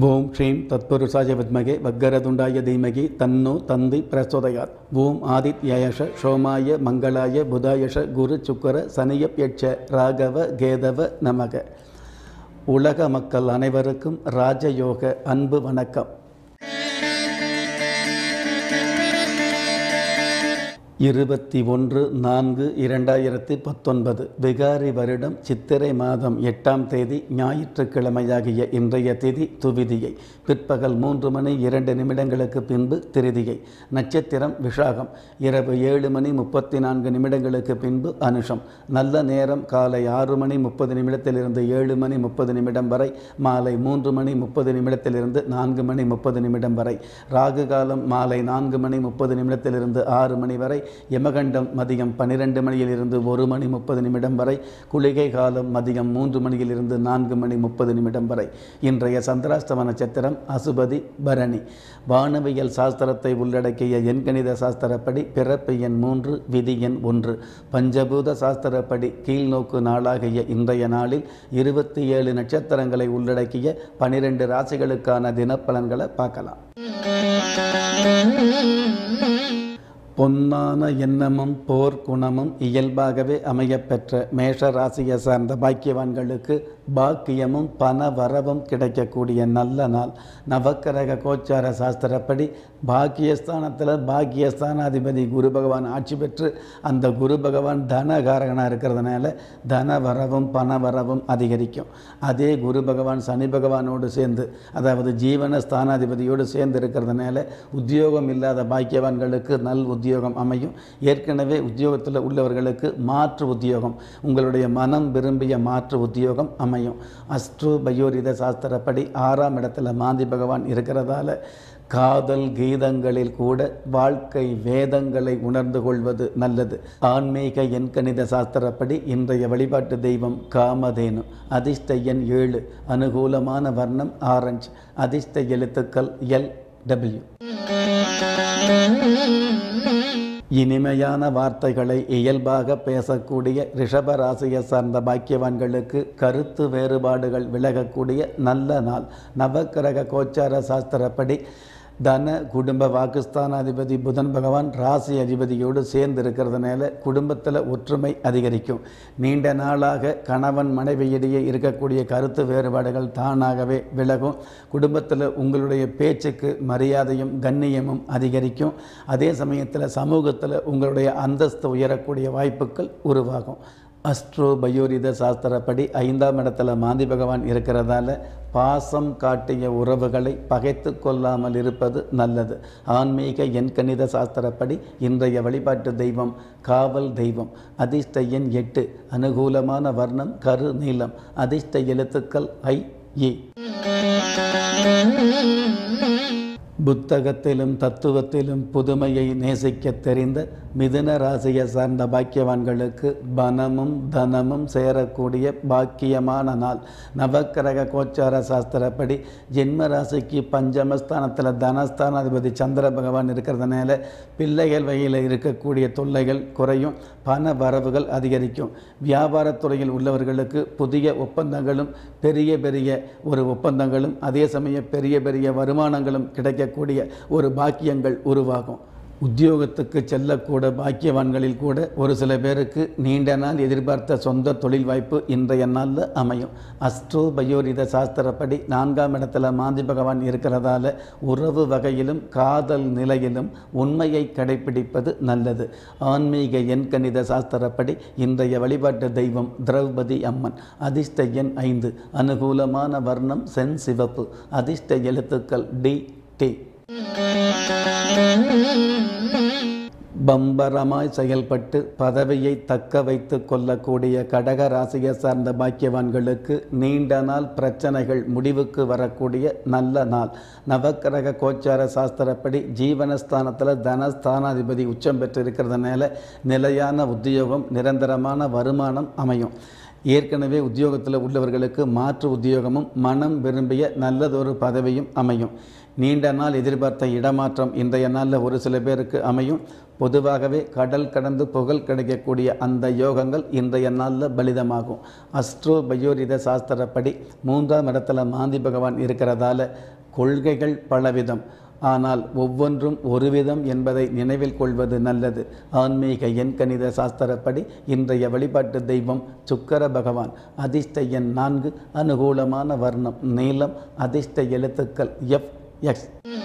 ஓம் ஸ்ரீம் தத்புருஷாய வித்மகே வக்கரதுண்டாய தீமகி தன்னோ தந்தி பிரசோதயாத் ஓம் ஆதித்யயஷ சோமாய மங்களாய புதாயஷ குரு சுக்கர சனியப்யட்ச ராகவ கேதவ நமக உலக மக்கள் அனைவருக்கும் ராஜயோக அன்பு வணக்கம் இருபத்தி ஒன்று நான்கு இரண்டாயிரத்தி பத்தொன்பது விகாரி வருடம் சித்திரை மாதம் எட்டாம் தேதி ஞாயிற்றுக்கிழமையாகிய இன்றைய திதி துவிதியை பிற்பகல் மூன்று மணி இரண்டு நிமிடங்களுக்கு பின்பு திருதியை நட்சத்திரம் விஷாகம் இரவு ஏழு மணி முப்பத்தி நான்கு நிமிடங்களுக்கு பின்பு அனுஷம் நல்ல நேரம் காலை ஆறு மணி முப்பது நிமிடத்திலிருந்து ஏழு மணி முப்பது நிமிடம் வரை மாலை மூன்று மணி முப்பது நிமிடத்திலிருந்து நான்கு மணி முப்பது நிமிடம் வரை ராகு காலம் மாலை நான்கு மணி முப்பது நிமிடத்திலிருந்து ஆறு மணி வரை யமகண்டம் மதியம் பன்னிரெண்டு மணியிலிருந்து ஒரு மணி முப்பது நிமிடம் வரை குளிகை காலம் மதியம் மூன்று மணியிலிருந்து நான்கு மணி முப்பது நிமிடம் வரை இன்றைய சந்திராஷ்டம நட்சத்திரம் அசுபதி பரணி வானவியல் சாஸ்திரத்தை உள்ளடக்கிய எண்கணித சாஸ்திரப்படி பிறப்பு எண் மூன்று விதி எண் ஒன்று பஞ்சபூத சாஸ்திரப்படி கீழ்நோக்கு நாளாகிய இன்றைய நாளில் இருபத்தி ஏழு நட்சத்திரங்களை உள்ளடக்கிய பனிரெண்டு ராசிகளுக்கான தினப்பலன்களை பார்க்கலாம் பொன்னான எண்ணமும் போர் குணமும் இயல்பாகவே அமையப்பெற்ற மேஷ ராசியை சார்ந்த பாக்கியவான்களுக்கு பாக்கியமும் பண வரவும் கிடைக்கக்கூடிய நல்ல நாள் நவக்கிரக கோச்சார சாஸ்திரப்படி பாக்கியஸ்தானத்தில் பாக்கியஸ்தானாதிபதி குரு பகவான் ஆட்சி பெற்று அந்த குரு பகவான் தனகாரகனாக இருக்கிறதுனால தன வரவும் பண வரவும் அதிகரிக்கும் அதே குரு பகவான் சனி பகவானோடு சேர்ந்து அதாவது ஜீவன ஸ்தானாதிபதியோடு சேர்ந்து இருக்கிறதுனால உத்தியோகம் இல்லாத பாக்கியவான்களுக்கு நல் உத்தியோகம் அமையும் ஏற்கனவே உத்தியோகத்தில் உள்ளவர்களுக்கு மாற்று உத்தியோகம் உங்களுடைய மனம் விரும்பிய மாற்று உத்தியோகம் அமையும் அஸ்ட்ரோ பயோரித சாஸ்திரப்படி ஆறாம் இடத்துல மாந்தி பகவான் இருக்கிறதால காதல் கீதங்களில் கூட வாழ்க்கை வேதங்களை உணர்ந்து கொள்வது நல்லது ஆன்மீக எண்கணித சாஸ்திரப்படி இன்றைய வழிபாட்டு தெய்வம் காமதேனு அதிர்ஷ்ட எண் ஏழு அனுகூலமான வர்ணம் ஆரஞ்சு அதிர்ஷ்ட எழுத்துக்கள் எல் டபிள்யூ இனிமையான வார்த்தைகளை இயல்பாக பேசக்கூடிய ரிஷப ராசியை சார்ந்த பாக்கியவான்களுக்கு கருத்து வேறுபாடுகள் விலகக்கூடிய நல்ல நாள் நவக்கிரக கோச்சார சாஸ்திரப்படி தன குடும்ப வாக்குஸ்தானாதிபதி புதன் பகவான் ராசி அதிபதியோடு சேர்ந்து இருக்கிறதுனால குடும்பத்தில் ஒற்றுமை அதிகரிக்கும் நீண்ட நாளாக கணவன் மனைவியிடையே இருக்கக்கூடிய கருத்து வேறுபாடுகள் தானாகவே விலகும் குடும்பத்தில் உங்களுடைய பேச்சுக்கு மரியாதையும் கண்ணியமும் அதிகரிக்கும் அதே சமயத்தில் சமூகத்தில் உங்களுடைய அந்தஸ்து உயரக்கூடிய வாய்ப்புகள் உருவாகும் அஸ்ட்ரோ பயோரித சாஸ்திரப்படி ஐந்தாம் இடத்துல மாந்தி பகவான் இருக்கிறதால பாசம் காட்டிய உறவுகளை பகைத்து கொள்ளாமல் இருப்பது நல்லது ஆன்மீக எண்கணித சாஸ்திரப்படி இன்றைய வழிபாட்டு தெய்வம் காவல் தெய்வம் அதிர்ஷ்ட எண் எட்டு அனுகூலமான வர்ணம் கரு நீளம் அதிர்ஷ்ட எழுத்துக்கள் ஐ ஏ புத்தகத்திலும் தத்துவத்திலும் புதுமையை நேசிக்க தெரிந்த மிதுன ராசியை சார்ந்த பாக்கியவான்களுக்கு பணமும் தனமும் சேரக்கூடிய பாக்கியமான நாள் நவக்கிரக கோச்சார சாஸ்திரப்படி ஜென்ம ராசிக்கு பஞ்சமஸ்தானத்தில் தனஸ்தானாதிபதி சந்திர பகவான் இருக்கிறதுனால பிள்ளைகள் வகையில் இருக்கக்கூடிய தொல்லைகள் குறையும் பண வரவுகள் அதிகரிக்கும் வியாபாரத்துறையில் உள்ளவர்களுக்கு புதிய ஒப்பந்தங்களும் பெரிய பெரிய ஒரு ஒப்பந்தங்களும் அதே சமயம் பெரிய பெரிய வருமானங்களும் கிடைக்க கூடிய ஒரு பாக்கியங்கள் உருவாகும் உத்தியோகத்துக்கு செல்லக்கூட பாக்கியவான்களில் கூட ஒரு சில பேருக்கு நீண்ட நாள் எதிர்பார்த்த சொந்த தொழில் வாய்ப்பு இன்றைய நாளில் அமையும் அஸ்ட்ரோ பயோரித சாஸ்திரப்படி நான்காம் இடத்துல மாந்தி பகவான் இருக்கிறதால உறவு வகையிலும் காதல் நிலையிலும் உண்மையை கடைபிடிப்பது நல்லது ஆன்மீக எண்கணித சாஸ்திரப்படி இன்றைய வழிபாட்டு தெய்வம் திரௌபதி அம்மன் அதிர்ஷ்ட எண் ஐந்து அனுகூலமான வர்ணம் சென் சிவப்பு அதிர்ஷ்ட எழுத்துக்கள் டி டி பம்பரமாய் செயல்பட்டு பதவியை தக்க வைத்து கொள்ளக்கூடிய கடக ராசியை சார்ந்த பாக்கியவான்களுக்கு நீண்ட நாள் பிரச்சனைகள் முடிவுக்கு வரக்கூடிய நல்ல நாள் நவக்கிரக கோச்சார சாஸ்திரப்படி ஜீவனஸ்தானத்தில் தனஸ்தானாதிபதி உச்சம் பெற்று இருக்கிறதுனால நிலையான உத்தியோகம் நிரந்தரமான வருமானம் அமையும் ஏற்கனவே உத்தியோகத்தில் உள்ளவர்களுக்கு மாற்று உத்தியோகமும் மனம் விரும்பிய நல்லதொரு பதவியும் அமையும் நீண்ட நாள் எதிர்பார்த்த இடமாற்றம் இன்றைய நாளில் ஒரு சில பேருக்கு அமையும் பொதுவாகவே கடல் கடந்து புகழ் கிடைக்கக்கூடிய அந்த யோகங்கள் இன்றைய நாளில் பலிதமாகும் அஸ்ட்ரோ பயோரித சாஸ்திரப்படி மூன்றாம் இடத்துல மாந்தி பகவான் இருக்கிறதால கொள்கைகள் பலவிதம் ஆனால் ஒவ்வொன்றும் ஒரு விதம் என்பதை நினைவில் கொள்வது நல்லது ஆன்மீக எண் கணித சாஸ்திரப்படி இன்றைய வழிபாட்டு தெய்வம் சுக்கர பகவான் அதிர்ஷ்ட எண் நான்கு அனுகூலமான வர்ணம் நீளம் அதிர்ஷ்ட எழுத்துக்கள் எஃப் எக்ஸ்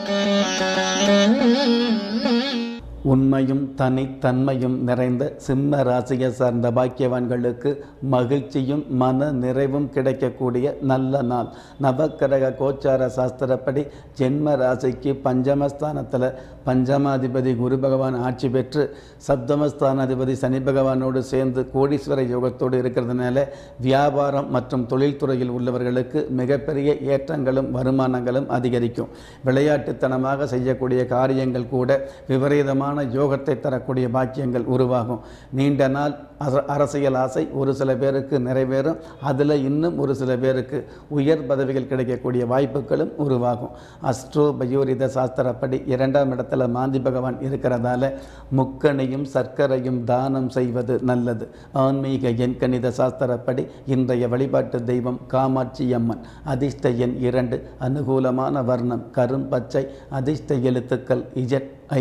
உண்மையும் தனித்தன்மையும் நிறைந்த சிம்ம ராசியை சார்ந்த பாக்கியவான்களுக்கு மகிழ்ச்சியும் மன நிறைவும் கிடைக்கக்கூடிய நல்ல நாள் நவக்கிரக கோச்சார சாஸ்திரப்படி ஜென்ம ராசிக்கு பஞ்சமஸ்தானத்தில் பஞ்சமாதிபதி குரு பகவான் ஆட்சி பெற்று சப்தமஸ்தானாதிபதி சனி பகவானோடு சேர்ந்து கோடீஸ்வர யோகத்தோடு இருக்கிறதுனால வியாபாரம் மற்றும் தொழில்துறையில் உள்ளவர்களுக்கு மிகப்பெரிய ஏற்றங்களும் வருமானங்களும் அதிகரிக்கும் விளையாட்டுத்தனமாக செய்யக்கூடிய காரியங்கள் கூட விபரீதமான யோகத்தை தரக்கூடிய பாக்கியங்கள் உருவாகும் நீண்ட நாள் அர- அரசியல் ஆசை ஒரு சில பேருக்கு நிறைவேறும் அதில் இன்னும் ஒரு சில பேருக்கு உயர் பதவிகள் கிடைக்கக்கூடிய வாய்ப்புகளும் உருவாகும் அஸ்ட்ரோ பயோரித சாஸ்திரப்படி இரண்டாம் இடத்துல மாந்தி பகவான் இருக்கிறதால முக்கணியும் சர்க்கரையும் தானம் செய்வது நல்லது ஆன்மீக எண் கணித சாஸ்திரப்படி இன்றைய வழிபாட்டு தெய்வம் காமாட்சி அம்மன் அதிர்ஷ்ட எண் இரண்டு அனுகூலமான வர்ணம் கரும் பச்சை அதிர்ஷ்ட எழுத்துக்கள் இஜட் ஐ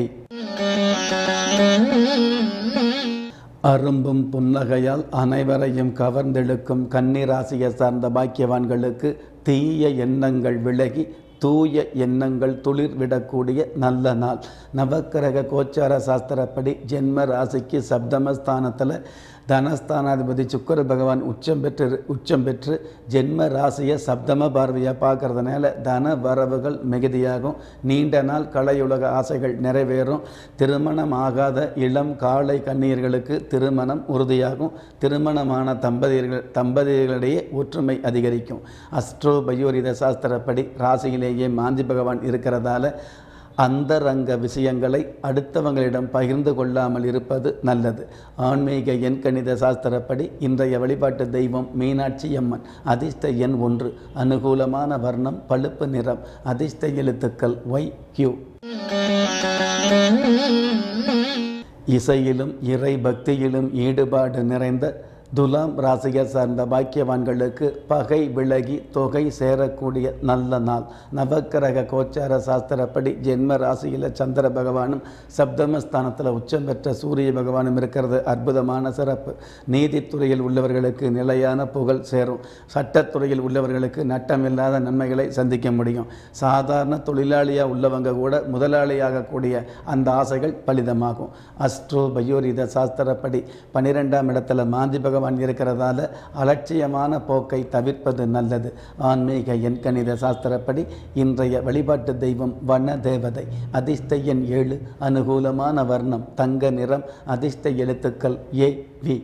அரும்பும் புன்னகையால் அனைவரையும் கவர்ந்தெழுக்கும் கன்னிராசியை சார்ந்த பாக்கியவான்களுக்கு தீய எண்ணங்கள் விலகி தூய எண்ணங்கள் துளிர் விடக்கூடிய நல்ல நாள் நவக்கிரக கோச்சார சாஸ்திரப்படி ஜென்ம ராசிக்கு சப்தமஸ்தானத்தில் தனஸ்தானாதிபதி சுக்கர பகவான் உச்சம் பெற்று உச்சம் பெற்று ஜென்ம ராசியை சப்தம பார்வையாக பார்க்கறதுனால தன வரவுகள் மிகுதியாகும் நீண்ட நாள் கலையுலக ஆசைகள் நிறைவேறும் திருமணம் ஆகாத இளம் காளை கன்னியர்களுக்கு திருமணம் உறுதியாகும் திருமணமான தம்பதியர்கள் தம்பதியர்களிடையே ஒற்றுமை அதிகரிக்கும் அஸ்ட்ரோ பயோரித சாஸ்திரப்படி ராசியிலேயே மாந்தி பகவான் இருக்கிறதால அந்தரங்க விஷயங்களை அடுத்தவங்களிடம் பகிர்ந்து கொள்ளாமல் இருப்பது நல்லது ஆன்மீக எண் கணித சாஸ்திரப்படி இன்றைய வழிபாட்டு தெய்வம் மீனாட்சி அம்மன் அதிர்ஷ்ட எண் ஒன்று அனுகூலமான வர்ணம் பழுப்பு நிறம் அதிர்ஷ்ட எழுத்துக்கள் ஒய் கியூ இசையிலும் இறை பக்தியிலும் ஈடுபாடு நிறைந்த துலாம் ராசியை சார்ந்த பாக்கியவான்களுக்கு பகை விலகி தொகை சேரக்கூடிய நல்ல நாள் நவக்கிரக கோச்சார சாஸ்திரப்படி ஜென்ம ராசியில் சந்திர பகவானும் சப்தமஸ்தானத்தில் உச்சம் பெற்ற சூரிய பகவானும் இருக்கிறது அற்புதமான சிறப்பு நீதித்துறையில் உள்ளவர்களுக்கு நிலையான புகழ் சேரும் சட்டத்துறையில் உள்ளவர்களுக்கு நட்டமில்லாத நன்மைகளை சந்திக்க முடியும் சாதாரண தொழிலாளியாக உள்ளவங்க கூட முதலாளியாகக்கூடிய அந்த ஆசைகள் பலிதமாகும் அஸ்ட்ரோ பயோரித சாஸ்திரப்படி பன்னிரெண்டாம் இடத்துல மாந்தி பகவான் இருக்கிறதால அலட்சியமான போக்கை தவிர்ப்பது நல்லது ஆன்மீக எண் கணித சாஸ்திரப்படி இன்றைய வழிபாட்டு தெய்வம் வன தேவதை அதிர்ஷ்ட எண் ஏழு அனுகூலமான வர்ணம் தங்க நிறம் அதிர்ஷ்ட எழுத்துக்கள் ஏ வி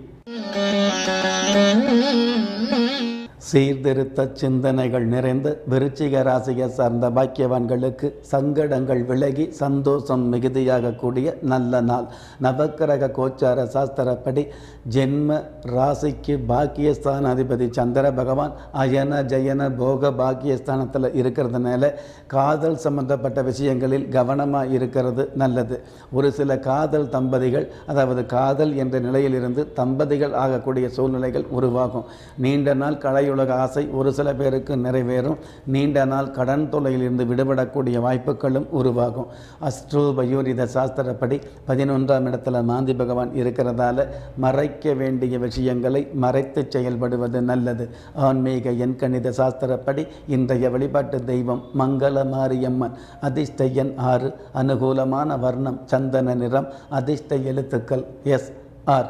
சீர்திருத்த சிந்தனைகள் நிறைந்த விருச்சிக ராசியை சார்ந்த பாக்கியவான்களுக்கு சங்கடங்கள் விலகி சந்தோஷம் மிகுதியாகக்கூடிய நல்ல நாள் நவக்கிரக கோச்சார சாஸ்திரப்படி ஜென்ம ராசிக்கு பாக்கியஸ்தான அதிபதி சந்திர பகவான் அயன ஜயன போக பாக்கியஸ்தானத்தில் இருக்கிறதுனால காதல் சம்பந்தப்பட்ட விஷயங்களில் கவனமாக இருக்கிறது நல்லது ஒரு சில காதல் தம்பதிகள் அதாவது காதல் என்ற நிலையிலிருந்து தம்பதிகள் ஆகக்கூடிய சூழ்நிலைகள் உருவாகும் நீண்ட நாள் கலையுலக ஆசை ஒரு சில பேருக்கு நிறைவேறும் நீண்ட நாள் கடன் தொல்லையிலிருந்து விடுபடக்கூடிய வாய்ப்புகளும் உருவாகும் அஸ்ட்ரோ பயோரித சாஸ்திரப்படி பதினொன்றாம் இடத்துல மாந்தி பகவான் இருக்கிறதால மறைக்க வேண்டிய விஷயங்களை மறைத்து செயல்படுவது நல்லது ஆன்மீக எண் கணித சாஸ்திரப்படி இன்றைய வழிபாட்டு தெய்வம் மங்கள மாரியம்மன் அதிர்ஷ்ட எண் ஆறு அனுகூலமான வர்ணம் சந்தன நிறம் அதிர்ஷ்ட எழுத்துக்கள் எஸ் ஆர்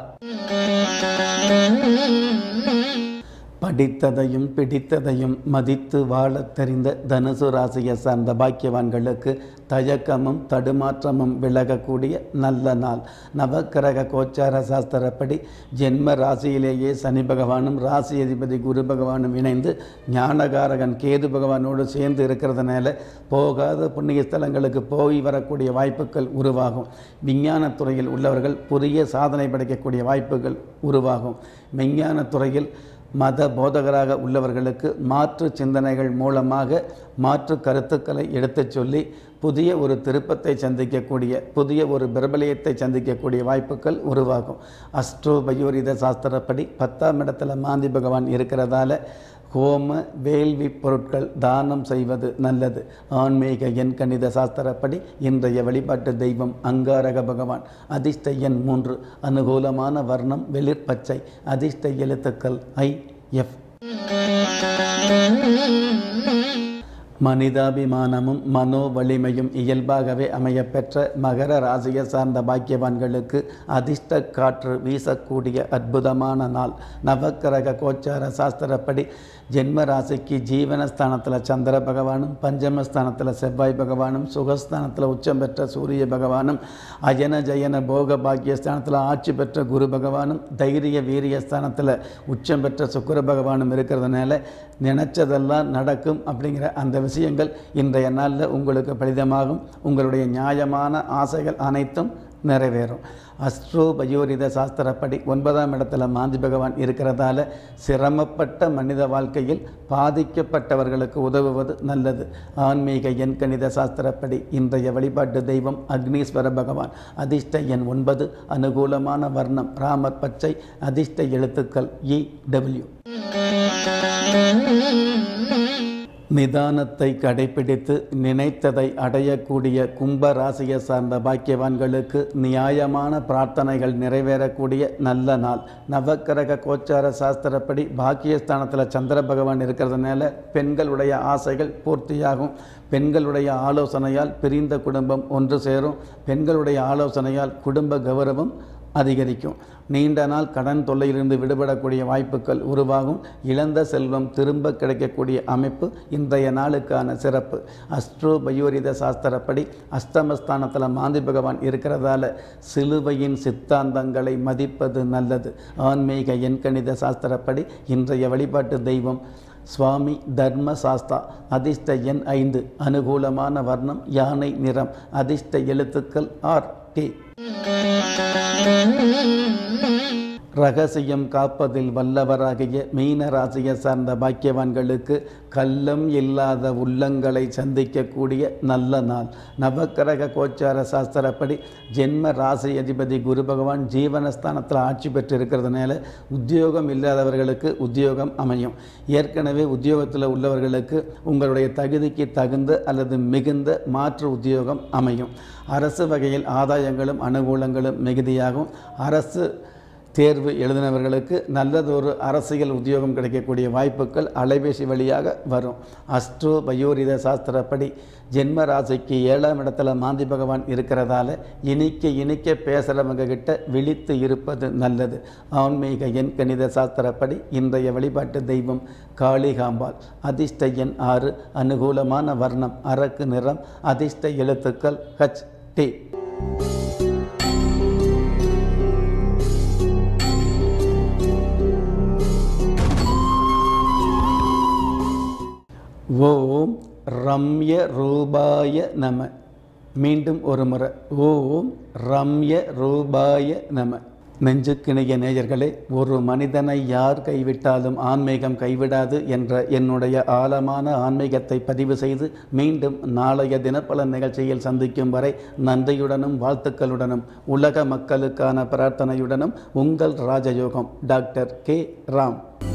படித்ததையும் பிடித்ததையும் மதித்து வாழத் தெரிந்த தனுசு ராசியை சார்ந்த பாக்கியவான்களுக்கு தயக்கமும் தடுமாற்றமும் விலகக்கூடிய நல்ல நாள் நவக்கிரக கோச்சார சாஸ்திரப்படி ஜென்ம ராசியிலேயே சனி பகவானும் ராசி அதிபதி குரு பகவானும் இணைந்து ஞானகாரகன் கேது பகவானோடு சேர்ந்து இருக்கிறதுனால போகாத புண்ணிய ஸ்தலங்களுக்கு போய் வரக்கூடிய வாய்ப்புகள் உருவாகும் விஞ்ஞானத் துறையில் உள்ளவர்கள் புதிய சாதனை படைக்கக்கூடிய வாய்ப்புகள் உருவாகும் விஞ்ஞானத் துறையில் மத போதகராக உள்ளவர்களுக்கு மாற்று சிந்தனைகள் மூலமாக மாற்று கருத்துக்களை எடுத்துச் சொல்லி புதிய ஒரு திருப்பத்தை சந்திக்கக்கூடிய புதிய ஒரு பிரபலியத்தை சந்திக்கக்கூடிய வாய்ப்புகள் உருவாகும் அஸ்ட்ரோ பயோரித சாஸ்திரப்படி பத்தாம் இடத்துல மாந்தி பகவான் இருக்கிறதால ஹோம வேள்வி பொருட்கள் தானம் செய்வது நல்லது ஆன்மீக எண் கணித சாஸ்திரப்படி இன்றைய வழிபாட்டு தெய்வம் அங்காரக பகவான் அதிர்ஷ்ட எண் மூன்று அனுகூலமான வர்ணம் வெளிர் பச்சை அதிர்ஷ்ட எழுத்துக்கள் ஐ எஃப் மனிதாபிமானமும் மனோ வலிமையும் இயல்பாகவே அமையப்பெற்ற மகர ராசியை சார்ந்த பாக்கியவான்களுக்கு அதிர்ஷ்ட காற்று வீசக்கூடிய அற்புதமான நாள் நவக்கிரக கோச்சார சாஸ்திரப்படி ஜென்ம ராசிக்கு ஜீவனஸ்தானத்தில் சந்திர பகவானும் பஞ்சமஸ்தானத்தில் செவ்வாய் பகவானும் சுகஸ்தானத்தில் உச்சம் பெற்ற சூரிய பகவானும் அஜன ஜயன போக பாக்கியஸ்தானத்தில் ஆட்சி பெற்ற குரு பகவானும் தைரிய வீரிய ஸ்தானத்தில் உச்சம் பெற்ற சுக்கிர பகவானும் இருக்கிறதுனால நினைச்சதெல்லாம் நடக்கும் அப்படிங்கிற அந்த விஷயங்கள் இன்றைய நாளில் உங்களுக்கு பலிதமாகும் உங்களுடைய நியாயமான ஆசைகள் அனைத்தும் நிறைவேறும் அஸ்ட்ரோ பயோரித சாஸ்திரப்படி ஒன்பதாம் இடத்துல மாந்தி பகவான் இருக்கிறதால சிரமப்பட்ட மனித வாழ்க்கையில் பாதிக்கப்பட்டவர்களுக்கு உதவுவது நல்லது ஆன்மீக எண் கணித சாஸ்திரப்படி இன்றைய வழிபாட்டு தெய்வம் அக்னீஸ்வர பகவான் அதிர்ஷ்ட எண் ஒன்பது அனுகூலமான வர்ணம் ராமர் பச்சை அதிர்ஷ்ட எழுத்துக்கள் இ டபிள்யூ நிதானத்தை கடைபிடித்து நினைத்ததை அடையக்கூடிய கும்ப ராசியை சார்ந்த பாக்கியவான்களுக்கு நியாயமான பிரார்த்தனைகள் நிறைவேறக்கூடிய நல்ல நாள் நவக்கிரக கோச்சார சாஸ்திரப்படி பாக்கியஸ்தானத்தில் சந்திர பகவான் இருக்கிறதுனால பெண்களுடைய ஆசைகள் பூர்த்தியாகும் பெண்களுடைய ஆலோசனையால் பிரிந்த குடும்பம் ஒன்று சேரும் பெண்களுடைய ஆலோசனையால் குடும்ப கௌரவம் அதிகரிக்கும் நீண்ட நாள் கடன் தொல்லையிலிருந்து விடுபடக்கூடிய வாய்ப்புகள் உருவாகும் இழந்த செல்வம் திரும்ப கிடைக்கக்கூடிய அமைப்பு இன்றைய நாளுக்கான சிறப்பு அஸ்ட்ரோ பயோரித சாஸ்திரப்படி அஷ்டமஸ்தானத்தில் மாந்தி பகவான் இருக்கிறதால சிலுவையின் சித்தாந்தங்களை மதிப்பது நல்லது ஆன்மீக எண்கணித சாஸ்திரப்படி இன்றைய வழிபாட்டு தெய்வம் சுவாமி தர்ம சாஸ்தா அதிர்ஷ்ட எண் ஐந்து அனுகூலமான வர்ணம் யானை நிறம் அதிர்ஷ்ட எழுத்துக்கள் ஆர் கே ரகசியம் காப்பதில் வல்லவராகிய மீன ராசியை சார்ந்த பாக்கியவான்களுக்கு கள்ளம் இல்லாத உள்ளங்களை சந்திக்கக்கூடிய நல்ல நாள் நவக்கிரக கோச்சார சாஸ்திரப்படி ஜென்ம ராசி அதிபதி குரு பகவான் ஜீவனஸ்தானத்தில் ஆட்சி பெற்று இருக்கிறதுனால உத்தியோகம் இல்லாதவர்களுக்கு உத்தியோகம் அமையும் ஏற்கனவே உத்தியோகத்தில் உள்ளவர்களுக்கு உங்களுடைய தகுதிக்கு தகுந்த அல்லது மிகுந்த மாற்று உத்தியோகம் அமையும் அரசு வகையில் ஆதாயங்களும் அனுகூலங்களும் மிகுதியாகும் அரசு தேர்வு எழுதினவர்களுக்கு நல்லதொரு அரசியல் உத்தியோகம் கிடைக்கக்கூடிய வாய்ப்புகள் அலைபேசி வழியாக வரும் அஸ்ட்ரோ பயோரித சாஸ்திரப்படி ஜென்ம ராசிக்கு ஏழாம் இடத்துல மாந்தி பகவான் இருக்கிறதால இனிக்க இனிக்க பேசுகிறவங்க கிட்ட விழித்து இருப்பது நல்லது ஆன்மீக எண் கணித சாஸ்திரப்படி இன்றைய வழிபாட்டு தெய்வம் காளிகாம்பாள் அதிர்ஷ்ட எண் ஆறு அனுகூலமான வர்ணம் அரக்கு நிறம் அதிர்ஷ்ட எழுத்துக்கள் ஹச் டி ஓம் ரம்ய ரூபாய நம மீண்டும் ஒரு முறை ஓம் ரம்ய ரூபாய நம நெஞ்சுக்கிணைய நேயர்களே ஒரு மனிதனை யார் கைவிட்டாலும் ஆன்மீகம் கைவிடாது என்ற என்னுடைய ஆழமான ஆன்மீகத்தை பதிவு செய்து மீண்டும் நாளைய தினப்பலன் நிகழ்ச்சியில் சந்திக்கும் வரை நன்றியுடனும் வாழ்த்துக்களுடனும் உலக மக்களுக்கான பிரார்த்தனையுடனும் உங்கள் ராஜயோகம் டாக்டர் கே ராம்